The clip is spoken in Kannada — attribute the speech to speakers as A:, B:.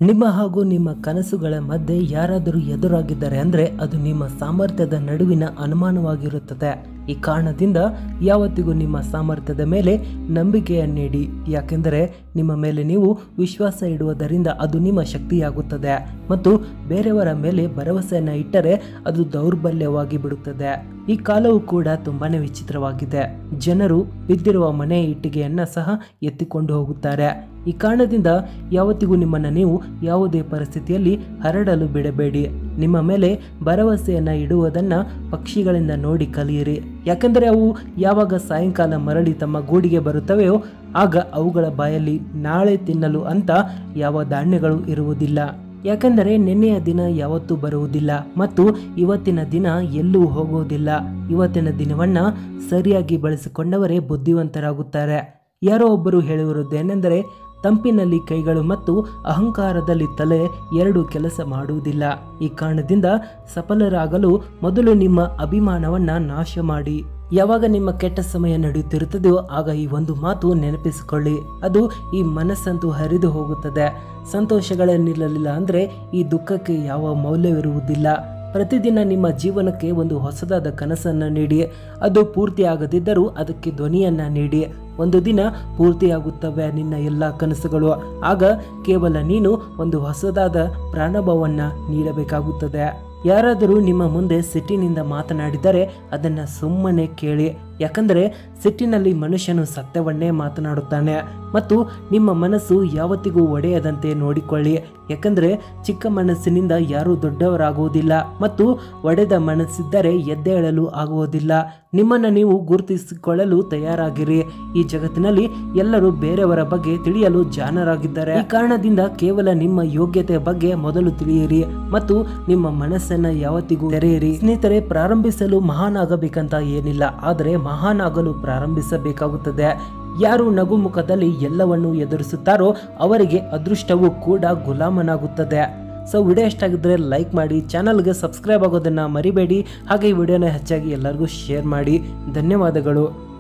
A: ನಿಮ್ಮ ಹಾಗೂ ನಿಮ್ಮ ಕನಸುಗಳ ಮಧ್ಯೆ ಯಾರಾದರೂ ಎದುರಾಗಿದ್ದಾರೆ ಅಂದರೆ ಅದು ನಿಮ್ಮ ಸಾಮರ್ಥ್ಯದ ನಡುವಿನ ಅನುಮಾನವಾಗಿರುತ್ತದೆ ಈ ಕಾರಣದಿಂದ ಯಾವತ್ತಿಗೂ ನಿಮ್ಮ ಸಾಮರ್ಥ್ಯದ ಮೇಲೆ ನಂಬಿಕೆಯನ್ನಿಡಿ ಯಾಕೆಂದರೆ ನಿಮ್ಮ ಮೇಲೆ ನೀವು ವಿಶ್ವಾಸ ಇಡುವುದರಿಂದ ಅದು ನಿಮ್ಮ ಶಕ್ತಿಯಾಗುತ್ತದೆ ಮತ್ತು ಬೇರೆಯವರ ಮೇಲೆ ಭರವಸೆಯನ್ನು ಇಟ್ಟರೆ ಅದು ದೌರ್ಬಲ್ಯವಾಗಿ ಬಿಡುತ್ತದೆ ಈ ಕಾಲವು ಕೂಡ ತುಂಬಾನೇ ವಿಚಿತ್ರವಾಗಿದೆ ಜನರು ಬಿದ್ದಿರುವ ಮನೆ ಇಟ್ಟಿಗೆಯನ್ನ ಸಹ ಎತ್ತಿಕೊಂಡು ಹೋಗುತ್ತಾರೆ ಈ ಕಾರಣದಿಂದ ಯಾವತ್ತಿಗೂ ನಿಮ್ಮನ್ನು ನೀವು ಯಾವುದೇ ಪರಿಸ್ಥಿತಿಯಲ್ಲಿ ಹರಡಲು ಬಿಡಬೇಡಿ ನಿಮ್ಮ ಮೇಲೆ ಭರವಸೆಯನ್ನ ಇಡುವುದನ್ನ ಪಕ್ಷಿಗಳಿಂದ ನೋಡಿ ಕಲಿಯಿರಿ ಯಾಕೆಂದರೆ ಅವು ಯಾವಾಗ ಸಾಯಂಕಾಲ ಮರಳಿ ತಮ್ಮ ಗೂಡಿಗೆ ಬರುತ್ತವೆಯೋ ಆಗ ಅವುಗಳ ಬಾಯಲ್ಲಿ ನಾಳೆ ತಿನ್ನಲು ಅಂತ ಯಾವ ಧಾನ್ಯಗಳು ಇರುವುದಿಲ್ಲ ಯಾಕೆಂದರೆ ನಿನ್ನೆಯ ದಿನ ಯಾವತ್ತೂ ಬರುವುದಿಲ್ಲ ಮತ್ತು ಇವತ್ತಿನ ದಿನ ಎಲ್ಲೂ ಹೋಗುವುದಿಲ್ಲ ಇವತ್ತಿನ ದಿನವನ್ನ ಸರಿಯಾಗಿ ಬಳಸಿಕೊಂಡವರೇ ಬುದ್ಧಿವಂತರಾಗುತ್ತಾರೆ ಯಾರೋ ಒಬ್ಬರು ಹೇಳಿರುವುದೇನೆಂದರೆ ತಂಪಿನಲ್ಲಿ ಕೈಗಳು ಮತ್ತು ಅಹಂಕಾರದಲ್ಲಿ ತಲೆ ಎರಡು ಕೆಲಸ ಮಾಡುವುದಿಲ್ಲ ಈ ಕಾರಣದಿಂದ ಸಫಲರಾಗಲು ಮೊದಲು ನಿಮ್ಮ ಅಭಿಮಾನವನ್ನ ನಾಶ ಮಾಡಿ ಯಾವಾಗ ನಿಮ್ಮ ಕೆಟ್ಟ ಸಮಯ ನಡೆಯುತ್ತಿರುತ್ತದೆಯೋ ಆಗ ಈ ಒಂದು ಮಾತು ನೆನಪಿಸಿಕೊಳ್ಳಿ ಅದು ಈ ಮನಸ್ಸಂತೂ ಹರಿದು ಹೋಗುತ್ತದೆ ಸಂತೋಷಗಳನ್ನಿರಲಿಲ್ಲ ಅಂದರೆ ಈ ದುಃಖಕ್ಕೆ ಯಾವ ಮೌಲ್ಯವಿರುವುದಿಲ್ಲ ಪ್ರತಿದಿನ ನಿಮ್ಮ ಜೀವನಕ್ಕೆ ಒಂದು ಹೊಸದಾದ ಕನಸನ್ನು ನೀಡಿ ಅದು ಪೂರ್ತಿಯಾಗದಿದ್ದರೂ ಅದಕ್ಕೆ ಧ್ವನಿಯನ್ನ ನೀಡಿ ಒಂದು ದಿನ ಪೂರ್ತಿಯಾಗುತ್ತವೆ ನಿನ್ನ ಎಲ್ಲ ಕನಸುಗಳು ಆಗ ಕೇವಲ ನೀನು ಒಂದು ಹೊಸದಾದ ಪ್ರಾರಂಭವನ್ನ ನೀಡಬೇಕಾಗುತ್ತದೆ ಯಾರಾದರೂ ನಿಮ್ಮ ಮುಂದೆ ಸಿಟ್ಟಿನಿಂದ ಮಾತನಾಡಿದರೆ ಅದನ್ನು ಸುಮ್ಮನೆ ಕೇಳಿ ಯಾಕಂದರೆ ಸಿಟ್ಟಿನಲ್ಲಿ ಮನುಷ್ಯನು ಸತ್ಯವನ್ನೇ ಮಾತನಾಡುತ್ತಾನೆ ಮತ್ತು ನಿಮ್ಮ ಮನಸ್ಸು ಯಾವತ್ತಿಗೂ ಒಡೆಯದಂತೆ ನೋಡಿಕೊಳ್ಳಿ ಯಾಕಂದರೆ ಚಿಕ್ಕ ಮನಸ್ಸಿನಿಂದ ಯಾರೂ ದೊಡ್ಡವರಾಗುವುದಿಲ್ಲ ಮತ್ತು ಒಡೆದ ಮನಸ್ಸಿದ್ದರೆ ಎದ್ದೇಳಲು ಆಗುವುದಿಲ್ಲ ನಿಮ್ಮನ್ನು ನೀವು ಗುರುತಿಸಿಕೊಳ್ಳಲು ತಯಾರಾಗಿರಿ ಈ ಜಗತ್ತಿನಲ್ಲಿ ಎಲ್ಲರೂ ಬೇರೆಯವರ ಬಗ್ಗೆ ತಿಳಿಯಲು ಜಾಣರಾಗಿದ್ದಾರೆ ಈ ಕಾರಣದಿಂದ ಕೇವಲ ನಿಮ್ಮ ಯೋಗ್ಯತೆಯ ಬಗ್ಗೆ ಮೊದಲು ತಿಳಿಯಿರಿ ಮತ್ತು ನಿಮ್ಮ ಮನಸ್ಸನ್ನ ಯಾವತ್ತಿಗೂ ತೆರೆಯಿರಿ ಸ್ನೇಹಿತರೆ ಪ್ರಾರಂಭಿಸಲು ಮಹಾನ್ ಆಗಬೇಕಂತ ಏನಿಲ್ಲ ಆದರೆ ಮಹಾನ್ ಆಗಲು ಪ್ರಾರಂಭಿಸಬೇಕಾಗುತ್ತದೆ ಯಾರು ನಗುಮುಖದಲ್ಲಿ ಎಲ್ಲವನ್ನು ಎದುರಿಸುತ್ತಾರೋ ಅವರಿಗೆ ಅದೃಷ್ಟವು ಕೂಡ ಗುಲಾಮನಾಗುತ್ತದೆ ಸೊ ವಿಡಿಯೋ ಇಷ್ಟ ಆಗಿದ್ರೆ ಲೈಕ್ ಮಾಡಿ ಚಾನಲ್ಗೆ ಸಬ್ಸ್ಕ್ರೈಬ್ ಆಗೋದನ್ನು ಮರಿಬೇಡಿ ಹಾಗೆ ಈ ವಿಡಿಯೋನ ಹೆಚ್ಚಾಗಿ ಎಲ್ಲರಿಗೂ ಶೇರ್ ಮಾಡಿ ಧನ್ಯವಾದಗಳು